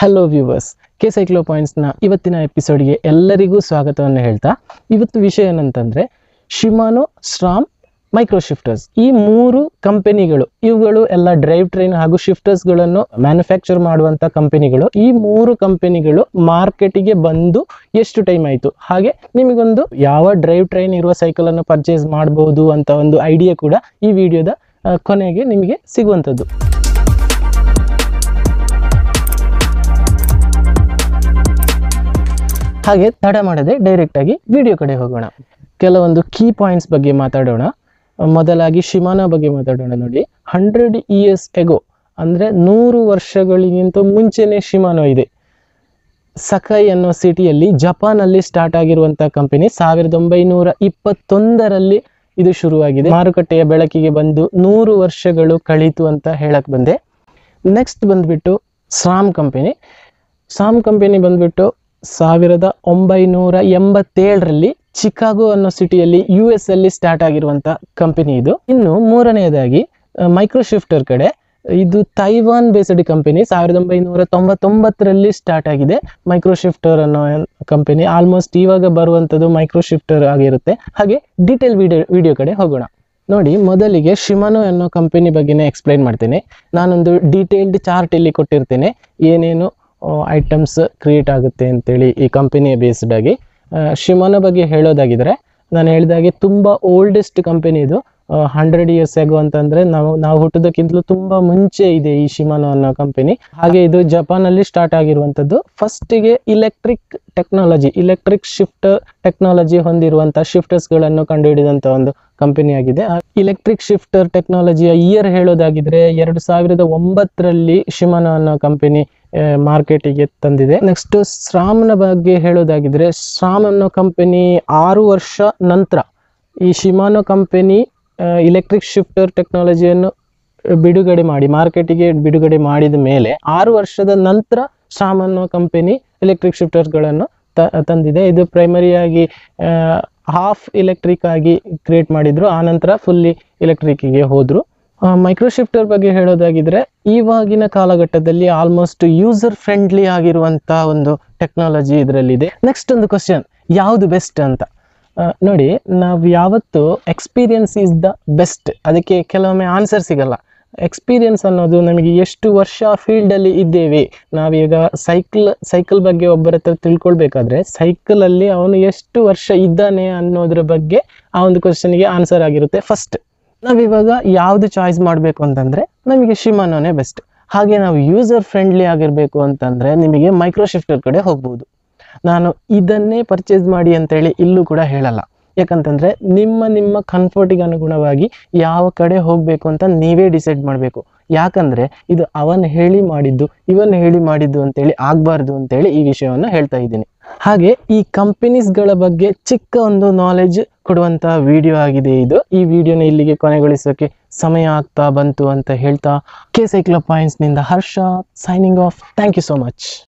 hello viewers K cyclo ಪಾಯಿಂಟ್ಸ್ನ ಇವತ್ತಿನ ಎಪಿಸೋಡ್ಗೆ ಎಲ್ಲರಿಗೂ ಸ್ವಾಗತವನ್ನು ಹೇಳ್ತಾ ಇವತ್ತು ವಿಷಯ ಏನಂತಂದರೆ ಶಿಮಾನೋ ಸ್ಟ್ರಾಮ್ ಮೈಕ್ರೋ ಶಿಫ್ಟರ್ಸ್ ಈ ಮೂರು ಕಂಪನಿಗಳು ಇವುಗಳು ಎಲ್ಲ ಡ್ರೈವ್ ಟ್ರೈನ್ ಹಾಗೂ ಶಿಫ್ಟರ್ಸ್ಗಳನ್ನು ಮ್ಯಾನುಫ್ಯಾಕ್ಚರ್ ಮಾಡುವಂಥ ಕಂಪನಿಗಳು ಈ ಮೂರು ಕಂಪನಿಗಳು ಮಾರ್ಕೆಟಿಗೆ ಬಂದು ಎಷ್ಟು ಟೈಮ್ ಆಯಿತು ಹಾಗೆ ನಿಮಗೊಂದು ಯಾವ ಡ್ರೈವ್ ಟ್ರೈನ್ ಇರುವ ಸೈಕಲನ್ನು ಪರ್ಚೇಸ್ ಮಾಡಬಹುದು ಅಂತ ಒಂದು ಐಡಿಯಾ ಕೂಡ ಈ ವಿಡಿಯೋದ ಆ, ಕೊನೆಗೆ ನಿಮಗೆ ಸಿಗುವಂಥದ್ದು ಹಾಗೆ ತಡ ಮಾಡದೆ ಡೈರೆಕ್ಟ್ ಆಗಿ ವಿಡಿಯೋ ಕಡೆ ಹೋಗೋಣ ಕೆಲವೊಂದು ಕೀ ಪಾಯಿಂಟ್ಸ್ ಬಗ್ಗೆ ಮಾತಾಡೋಣ ಮೊದಲಾಗಿ ಶಿಮಾನ ಬಗ್ಗೆ ಮಾತಾಡೋಣ ನೋಡಿ ಹಂಡ್ರೆಡ್ ಇಯರ್ಸ್ ಎಗೋ ಅಂದರೆ ನೂರು ವರ್ಷಗಳಿಗಿಂತ ಮುಂಚೆನೆ ಶಿಮಾನೋ ಇದೆ ಸಕೈ ಅನ್ನೋ ಸಿಟಿಯಲ್ಲಿ ಜಪಾನಲ್ಲಿ ಸ್ಟಾರ್ಟ್ ಆಗಿರುವಂಥ ಕಂಪನಿ ಸಾವಿರದ ಒಂಬೈನೂರ ಇಪ್ಪತ್ತೊಂದರಲ್ಲಿ ಇದು ಶುರುವಾಗಿದೆ ಮಾರುಕಟ್ಟೆಯ ಬೆಳಕಿಗೆ ಬಂದು ನೂರು ವರ್ಷಗಳು ಕಳೀತು ಅಂತ ಹೇಳಕ್ ಬಂದೆ ನೆಕ್ಸ್ಟ್ ಬಂದ್ಬಿಟ್ಟು ಸಾಮ್ ಕಂಪನಿ ಸಾಮ್ ಕಂಪನಿ ಬಂದ್ಬಿಟ್ಟು ಸಾವಿರದ ಒಂಬೈನೂರ ಎಂಬತ್ತೇಳರಲ್ಲಿ ಚಿಕಾಗೋ ಅನ್ನೋ ಸಿಟಿಯಲ್ಲಿ ಯು ಎಸ್ ಅಲ್ಲಿ ಸ್ಟಾರ್ಟ್ ಆಗಿರುವಂತ ಕಂಪನಿ ಇದು ಇನ್ನು ಮೂರನೆಯದಾಗಿ ಮೈಕ್ರೋಶಿಫ್ಟರ್ ಕಡೆ ಇದು ತೈವಾನ್ ಬೇಸ್ಡ್ ಕಂಪನಿ ಸಾವಿರದ ಒಂಬೈನೂರ ತೊಂಬತ್ತೊಂಬತ್ತರಲ್ಲಿ ಸ್ಟಾರ್ಟ್ ಆಗಿದೆ ಮೈಕ್ರೋಶಿಫ್ಟರ್ ಅನ್ನೋ ಕಂಪನಿ ಆಲ್ಮೋಸ್ಟ್ ಇವಾಗ ಬರುವಂಥದ್ದು ಮೈಕ್ರೋಶಿಫ್ಟರ್ ಆಗಿರುತ್ತೆ ಹಾಗೆ ಡೀಟೇಲ್ ವಿಡಿಯೋ ವಿಡಿಯೋ ಕಡೆ ಹೋಗೋಣ ನೋಡಿ ಮೊದಲಿಗೆ ಶಿಮಾನೋ ಅನ್ನೋ ಕಂಪನಿ ಬಗ್ಗೆನೇ ಎಕ್ಸ್ಪ್ಲೈನ್ ಮಾಡ್ತೇನೆ ನಾನೊಂದು ಡೀಟೇಲ್ಡ್ ಚಾರ್ಟ್ ಇಲ್ಲಿ ಕೊಟ್ಟಿರ್ತೇನೆ ಏನೇನು ಐಟಮ್ಸ್ ಕ್ರಿಯೇಟ್ ಆಗುತ್ತೆ ಅಂತೇಳಿ ಈ ಕಂಪನಿಯ ಬೇಸ್ಡ್ ಆಗಿ ಶಿಮಾನೋ ಬಗ್ಗೆ ಹೇಳೋದಾಗಿದ್ರೆ ನಾನು ಹೇಳಿದಾಗೆ ತುಂಬ ಓಲ್ಡೆಸ್ಟ್ ಕಂಪನಿ ಇದು ಹಂಡ್ರೆಡ್ ಇಯರ್ಸ್ ಆಗೋ ಅಂತಂದ್ರೆ ನಾವು ನಾವು ಹುಟ್ಟೋದಕ್ಕಿಂತಲೂ ತುಂಬಾ ಮುಂಚೆ ಇದೆ ಈ ಶಿಮಾನೋ ಅನ್ನೋ ಕಂಪನಿ ಹಾಗೆ ಇದು ಜಪಾನಲ್ಲಿ ಸ್ಟಾರ್ಟ್ ಆಗಿರುವಂತದ್ದು ಫಸ್ಟಿಗೆ electric technology electric shifter technology ಹೊಂದಿರುವಂತ ಶಿಫ್ಟರ್ಸ್ ಗಳನ್ನು ಕಂಡುಹಿಡಿದಂತ ಒಂದು ಕಂಪನಿ ಆಗಿದೆ ಇಲೆಕ್ಟ್ರಿಕ್ ಶಿಫ್ಟರ್ ಟೆಕ್ನಾಲಜಿಯ ಇಯರ್ ಹೇಳೋದಾಗಿದ್ರೆ ಎರಡು ಸಾವಿರದ ಒಂಬತ್ತರಲ್ಲಿ ಶಿಮಾನೋ ಅನ್ನೋ ಕಂಪನಿ ಮಾರ್ಕೆಟಿಗೆ ತಂದಿದೆ ನೆಕ್ಸ್ಟ್ ಸ್ರಾಮ್ನ ಬಗ್ಗೆ ಹೇಳೋದಾಗಿದ್ರೆ ಸ್ರಾಮ್ ಅನ್ನೋ ಕಂಪನಿ ಆರು ವರ್ಷ ನಂತರ ಈ ಶಿಮಾನೋ ಕಂಪನಿ ಇಲೆಕ್ಟ್ರಿಕ್ ಶಿಫ್ಟರ್ ಟೆಕ್ನಾಲಜಿಯನ್ನು ಬಿಡುಗಡೆ ಮಾಡಿ ಮಾರ್ಕೆಟಿಗೆ ಬಿಡುಗಡೆ ಮಾಡಿದ ಮೇಲೆ ಆರು ವರ್ಷದ ನಂತರ ಶಾಮ್ ಅನ್ನೋ ಕಂಪನಿ ಎಲೆಕ್ಟ್ರಿಕ್ ಶಿಫ್ಟರ್ಗಳನ್ನು ತಂದಿದೆ ಇದು ಪ್ರೈಮರಿಯಾಗಿ ಹಾಫ್ ಎಲೆಕ್ಟ್ರಿಕ್ ಆಗಿ ಕ್ರಿಯೇಟ್ ಮಾಡಿದ್ರು ಆನಂತರ ಫುಲ್ಲಿ ಎಲೆಕ್ಟ್ರಿಕ್ಗೆ ಹೋದ್ರು ಮೈಕ್ರೋಶಿಫ್ಟರ್ ಬಗ್ಗೆ ಹೇಳೋದಾಗಿದ್ರೆ ಇವಾಗಿನ ಕಾಲಘಟ್ಟದಲ್ಲಿ ಆಲ್ಮೋಸ್ಟ್ ಯೂಸರ್ ಫ್ರೆಂಡ್ಲಿ ಆಗಿರುವಂತ ಒಂದು ಟೆಕ್ನಾಲಜಿ ಇದರಲ್ಲಿದೆ ನೆಕ್ಸ್ಟ್ ಒಂದು ಕ್ವಶನ್ ಯಾವುದು ಬೆಸ್ಟ್ ಅಂತ ಆ, ನೋಡಿ ನಾವು ಯಾವತ್ತು ಎಕ್ಸ್ಪೀರಿಯನ್ಸ್ ಈಸ್ ದ ಬೆಸ್ಟ್ ಅದಕ್ಕೆ ಕೆಲವೊಮ್ಮೆ ಆನ್ಸರ್ ಸಿಗಲ್ಲ ಎಕ್ಸ್ಪೀರಿಯನ್ಸ್ ಅನ್ನೋದು ನಮಗೆ ಎಷ್ಟು ವರ್ಷ ಫೀಲ್ಡಲ್ಲಿ ಇದ್ದೇವೆ ನಾವೀಗ ಸೈಕಲ್ ಸೈಕಲ್ ಬಗ್ಗೆ ಒಬ್ಬರ ಹತ್ರ ತಿಳ್ಕೊಳ್ಬೇಕಾದ್ರೆ ಸೈಕಲಲ್ಲಿ ಅವನು ಎಷ್ಟು ವರ್ಷ ಇದ್ದಾನೆ ಅನ್ನೋದ್ರ ಬಗ್ಗೆ ಆ ಒಂದು ಕ್ವಶನ್ಗೆ ಆನ್ಸರ್ ಆಗಿರುತ್ತೆ ಫಸ್ಟ್ ನಾವಿವಾಗ ಯಾವುದು ಚಾಯ್ಸ್ ಮಾಡಬೇಕು ಅಂತಂದರೆ ನಮಗೆ ಶಿಮಾನೋನೇ ಬೆಸ್ಟ್ ಹಾಗೆ ನಾವು ಯೂಸರ್ ಫ್ರೆಂಡ್ಲಿ ಆಗಿರಬೇಕು ಅಂತಂದರೆ ನಿಮಗೆ ಮೈಕ್ರೋಶಿಫ್ಟರ್ ಕಡೆ ಹೋಗ್ಬೋದು ನಾನು ಇದನ್ನೇ ಪರ್ಚೇಸ್ ಮಾಡಿ ಅಂತೇಳಿ ಇಲ್ಲೂ ಕೂಡ ಹೇಳಲ್ಲ ಯಾಕಂತಂದ್ರೆ ನಿಮ್ಮ ನಿಮ್ಮ ಕಂಫರ್ಟಿಗೆ ಅನುಗುಣವಾಗಿ ಯಾವ ಕಡೆ ಹೋಗಬೇಕು ಅಂತ ನೀವೇ ಡಿಸೈಡ್ ಮಾಡಬೇಕು ಯಾಕಂದ್ರೆ ಇದು ಅವನ್ ಹೇಳಿ ಮಾಡಿದ್ದು ಇವನ್ ಹೇಳಿ ಮಾಡಿದ್ದು ಅಂತೇಳಿ ಆಗಬಾರ್ದು ಅಂತೇಳಿ ಈ ವಿಷಯವನ್ನು ಹೇಳ್ತಾ ಇದ್ದೀನಿ ಹಾಗೆ ಈ ಕಂಪನೀಸ್ಗಳ ಬಗ್ಗೆ ಚಿಕ್ಕ ಒಂದು ನಾಲೆಜ್ ಕೊಡುವಂತ ವಿಡಿಯೋ ಆಗಿದೆ ಇದು ಈ ವಿಡಿಯೋನ ಇಲ್ಲಿಗೆ ಕೊನೆಗೊಳಿಸೋಕೆ ಸಮಯ ಆಗ್ತಾ ಬಂತು ಅಂತ ಹೇಳ್ತಾ ಕೆ ಸೈಕ್ಲೋ ಪಾಯಿಂಟ್ಸ್ನಿಂದ Harsha signing off thank you so much